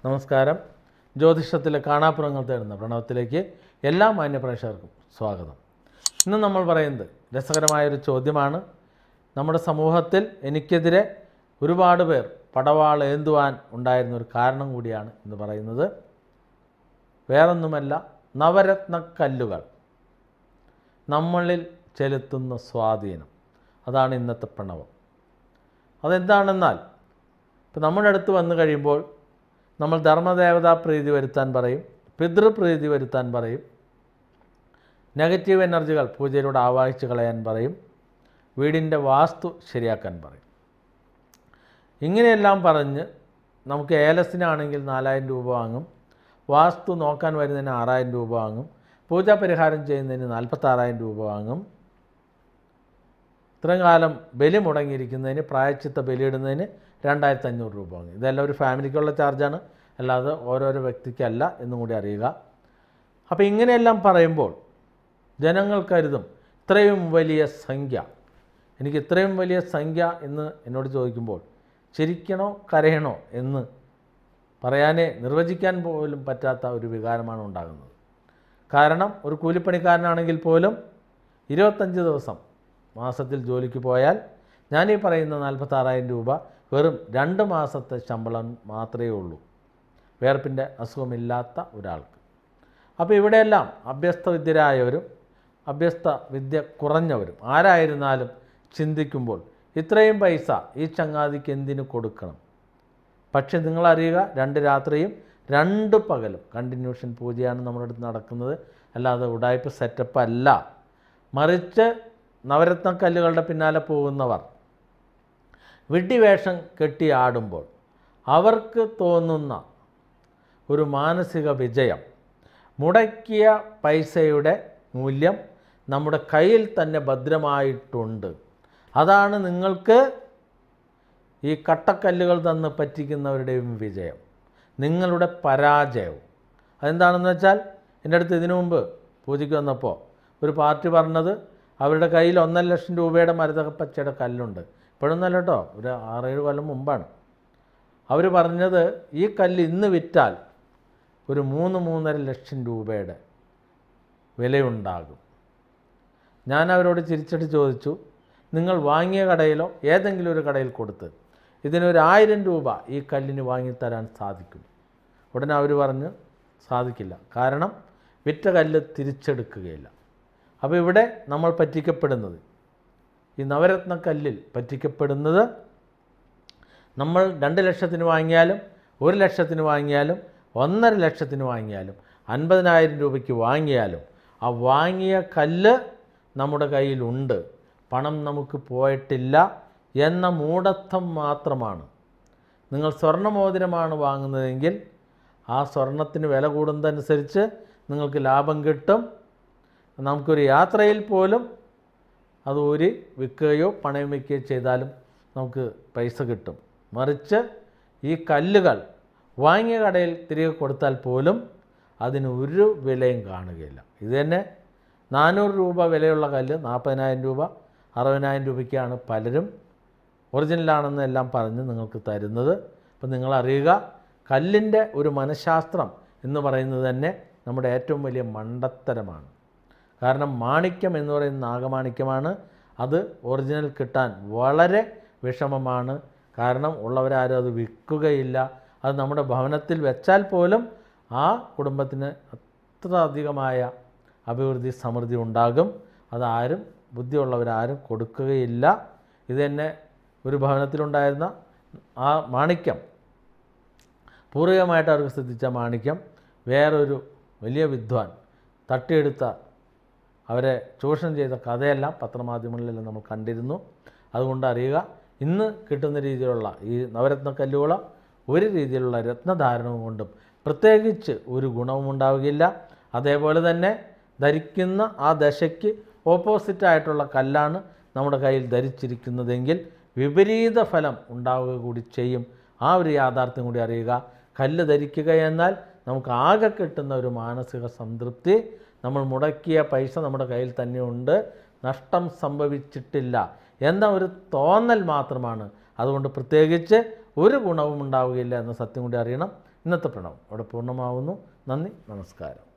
നമസ്കാരം ജ്യോതിഷത്തിലെ കാണാപ്പുറങ്ങൾ തേടുന്ന പ്രണവത്തിലേക്ക് എല്ലാ മാന്യപ്രേക്ഷകർക്കും സ്വാഗതം ഇന്ന് നമ്മൾ പറയുന്നത് രസകരമായൊരു ചോദ്യമാണ് നമ്മുടെ സമൂഹത്തിൽ എനിക്കെതിരെ ഒരുപാട് പേർ പടവാൾ ഏന്തുവാൻ ഉണ്ടായിരുന്ന ഒരു കാരണം കൂടിയാണ് എന്ന് പറയുന്നത് വേറൊന്നുമല്ല നവരത്നക്കല്ലുകൾ നമ്മളിൽ ചെലുത്തുന്ന സ്വാധീനം അതാണ് ഇന്നത്തെ പ്രണവം അതെന്താണെന്നാൽ ഇപ്പം നമ്മുടെ അടുത്ത് വന്നു കഴിയുമ്പോൾ നമ്മൾ ധർമ്മദേവതാ പ്രീതി വരുത്താൻ പറയും പിതൃപ്രീതി വരുത്താൻ പറയും നെഗറ്റീവ് എനർജികൾ പൂജയിലൂടെ ആവാഹിച്ച് കളയാൻ പറയും വീടിൻ്റെ വാസ്തു ശരിയാക്കാൻ പറയും ഇങ്ങനെയെല്ലാം പറഞ്ഞ് നമുക്ക് ഏലസിനാണെങ്കിൽ നാലായിരം രൂപ വാങ്ങും വാസ്തു നോക്കാൻ വരുന്നതിന് ആറായിരം രൂപ വാങ്ങും പൂജാ പരിഹാരം ചെയ്യുന്നതിന് നാൽപ്പത്താറായിരം രൂപ വാങ്ങും ഇത്രയും കാലം ബലി മുടങ്ങിയിരിക്കുന്നതിന് പ്രായച്ചിത്ത ബലിയിടുന്നതിന് രണ്ടായിരത്തി അഞ്ഞൂറ് രൂപ വാങ്ങി ഇതെല്ലാം ഒരു ഫാമിലിക്കുള്ള ചാർജാണ് അല്ലാതെ ഓരോരോ വ്യക്തിക്കല്ല എന്നും കൂടി അറിയുക അപ്പോൾ ഇങ്ങനെയെല്ലാം പറയുമ്പോൾ ജനങ്ങൾ കരുതും ഇത്രയും വലിയ സംഖ്യ എനിക്ക് ഇത്രയും വലിയ സംഖ്യ എന്ന് എന്നോട് ചോദിക്കുമ്പോൾ ചിരിക്കണോ കരയണോ എന്ന് പറയാനേ നിർവചിക്കാൻ പോലും പറ്റാത്ത ഒരു വികാരമാണ് ഉണ്ടാകുന്നത് കാരണം ഒരു കൂലിപ്പണിക്കാരനാണെങ്കിൽ പോലും ഇരുപത്തഞ്ച് ദിവസം മാസത്തിൽ ജോലിക്ക് പോയാൽ ഞാൻ ഈ പറയുന്ന നാൽപ്പത്താറായിരം രൂപ വെറും രണ്ട് മാസത്തെ ശമ്പളം മാത്രമേ ഉള്ളൂ വേർപ്പിൻ്റെ അസുഖമില്ലാത്ത ഒരാൾക്ക് അപ്പോൾ ഇവിടെയെല്ലാം അഭ്യസ്ത വിദ്യരായവരും അഭ്യസ്ത വിദ്യ കുറഞ്ഞവരും ആരായിരുന്നാലും ചിന്തിക്കുമ്പോൾ ഇത്രയും പൈസ ഈ ചങ്ങാതിക്ക് എന്തിനു കൊടുക്കണം പക്ഷെ നിങ്ങളറിയുക രണ്ട് രാത്രിയും രണ്ട് പകലും കണ്ടിന്യൂഷൻ പൂജയാണ് നമ്മുടെ അടുത്ത് നടക്കുന്നത് അല്ലാതെ ഉടായ്പ സെറ്റപ്പ് അല്ല മറിച്ച് നവരത്നക്കല്ലുകളുടെ പിന്നാലെ പോകുന്നവർ വിഡ്ഢിവേഷം കെട്ടി ആടുമ്പോൾ അവർക്ക് തോന്നുന്ന ഒരു മാനസിക വിജയം മുടക്കിയ പൈസയുടെ മൂല്യം നമ്മുടെ കയ്യിൽ തന്നെ ഭദ്രമായിട്ടുണ്ട് അതാണ് നിങ്ങൾക്ക് ഈ കട്ടക്കല്ലുകൾ തന്ന് പറ്റിക്കുന്നവരുടെയും വിജയം നിങ്ങളുടെ പരാജയവും അതെന്താണെന്ന് വെച്ചാൽ എൻ്റെ അടുത്ത് ഇതിനു മുമ്പ് പൂജയ്ക്ക് വന്നപ്പോൾ ഒരു പാർട്ടി പറഞ്ഞത് അവരുടെ കയ്യിൽ ഒന്നര ലക്ഷം രൂപയുടെ മരുതകപ്പച്ചയുടെ കല്ലുണ്ട് ഇപ്പോഴൊന്നല്ല കേട്ടോ ഒരു ആറേഴ് കൊല്ലം മുമ്പാണ് അവർ പറഞ്ഞത് ഈ കല്ല് ഇന്ന് വിറ്റാൽ ഒരു മൂന്ന് മൂന്നര ലക്ഷം രൂപയുടെ വിലയുണ്ടാകും ഞാൻ അവരോട് ചിരിച്ചിട്ട് ചോദിച്ചു നിങ്ങൾ വാങ്ങിയ കടയിലോ ഏതെങ്കിലും ഒരു കടയിൽ കൊടുത്ത് ഇതിനൊരു ആയിരം രൂപ ഈ കല്ലിന് വാങ്ങിത്തരാൻ സാധിക്കും ഉടനെ അവർ പറഞ്ഞ് സാധിക്കില്ല കാരണം വിറ്റ കല്ല് തിരിച്ചെടുക്കുകയില്ല അപ്പോൾ ഇവിടെ നമ്മൾ പറ്റിക്കപ്പെടുന്നത് ഈ നവരത്ന കല്ലിൽ പറ്റിക്കപ്പെടുന്നത് നമ്മൾ രണ്ട് ലക്ഷത്തിന് വാങ്ങിയാലും ഒരു ലക്ഷത്തിന് വാങ്ങിയാലും ഒന്നര ലക്ഷത്തിന് വാങ്ങിയാലും അൻപതിനായിരം രൂപയ്ക്ക് വാങ്ങിയാലും ആ വാങ്ങിയ കല്ല് നമ്മുടെ കയ്യിലുണ്ട് പണം നമുക്ക് പോയിട്ടില്ല എന്ന മൂഢത്വം മാത്രമാണ് നിങ്ങൾ സ്വർണ്ണമോതിരമാണ് വാങ്ങുന്നതെങ്കിൽ ആ സ്വർണത്തിന് വില കൂടുന്നതനുസരിച്ച് നിങ്ങൾക്ക് ലാഭം കിട്ടും നമുക്കൊരു യാത്രയിൽ പോലും അത് ഊരി വിൽക്കുകയോ പണയം വയ്ക്കുകയോ ചെയ്താലും നമുക്ക് പൈസ കിട്ടും മറിച്ച് ഈ കല്ലുകൾ വാങ്ങിയ കടയിൽ തിരികെ കൊടുത്താൽ പോലും അതിന് ഒരു വിലയും കാണുകയില്ല ഇത് തന്നെ നാനൂറ് രൂപ വിലയുള്ള കല്ല് നാൽപ്പതിനായിരം രൂപ അറുപതിനായിരം രൂപയ്ക്കാണ് പലരും ഒറിജിനലാണെന്ന് എല്ലാം പറഞ്ഞ് നിങ്ങൾക്ക് തരുന്നത് അപ്പം നിങ്ങൾ അറിയുക കല്ലിൻ്റെ ഒരു മനഃശാസ്ത്രം എന്ന് പറയുന്നത് തന്നെ നമ്മുടെ ഏറ്റവും വലിയ മണ്ടത്തരമാണ് കാരണം മാണിക്യം എന്ന് പറയുന്ന നാഗമാണിക്യമാണ് അത് ഒറിജിനൽ കിട്ടാൻ വളരെ വിഷമമാണ് കാരണം ഉള്ളവരാരും അത് വിൽക്കുകയില്ല അത് നമ്മുടെ ഭവനത്തിൽ വെച്ചാൽ പോലും ആ കുടുംബത്തിന് അത്ര അധികമായ അഭിവൃദ്ധി സമൃദ്ധി ഉണ്ടാകും അതാരും ബുദ്ധിയുള്ളവരാരും കൊടുക്കുകയില്ല ഇത് തന്നെ ഒരു ഭവനത്തിലുണ്ടായിരുന്ന ആ മാണിക്യം പൂർവികമായിട്ട് അവർക്ക് ശ്രദ്ധിച്ച മാണിക്യം വേറൊരു വലിയ വിദ്വാൻ തട്ടിയെടുത്ത അവരെ ചൂഷണം ചെയ്ത കഥയെല്ലാം പത്രമാധ്യമങ്ങളിലെല്ലാം നമ്മൾ കണ്ടിരുന്നു അതുകൊണ്ട് അറിയുക ഇന്ന് കിട്ടുന്ന രീതിയിലുള്ള ഈ നവരത്ന കല്ലുകളോ ഒരു രീതിയിലുള്ള രത്നധാരണവും കൊണ്ടും പ്രത്യേകിച്ച് ഒരു ഗുണവും ഉണ്ടാവുകയില്ല അതേപോലെ തന്നെ ധരിക്കുന്ന ആ ദശയ്ക്ക് ഓപ്പോസിറ്റായിട്ടുള്ള കല്ലാണ് നമ്മുടെ കയ്യിൽ ധരിച്ചിരിക്കുന്നതെങ്കിൽ വിപരീത ഫലം ഉണ്ടാവുക കൂടി ചെയ്യും ആ ഒരു യാഥാർത്ഥ്യം കൂടി അറിയുക കല്ല് ധരിക്കുക എന്നാൽ നമുക്ക് ആകെ കിട്ടുന്ന ഒരു മാനസിക സംതൃപ്തി നമ്മൾ മുടക്കിയ പൈസ നമ്മുടെ കയ്യിൽ തന്നെയുണ്ട് നഷ്ടം സംഭവിച്ചിട്ടില്ല എന്ന ഒരു തോന്നൽ മാത്രമാണ് അതുകൊണ്ട് പ്രത്യേകിച്ച് ഒരു ഗുണവും ഉണ്ടാവുകയില്ല എന്ന സത്യം കൂടി അറിയണം ഇന്നത്തെ പ്രണവം അവിടെ പൂർണ്ണമാവുന്നു നന്ദി നമസ്കാരം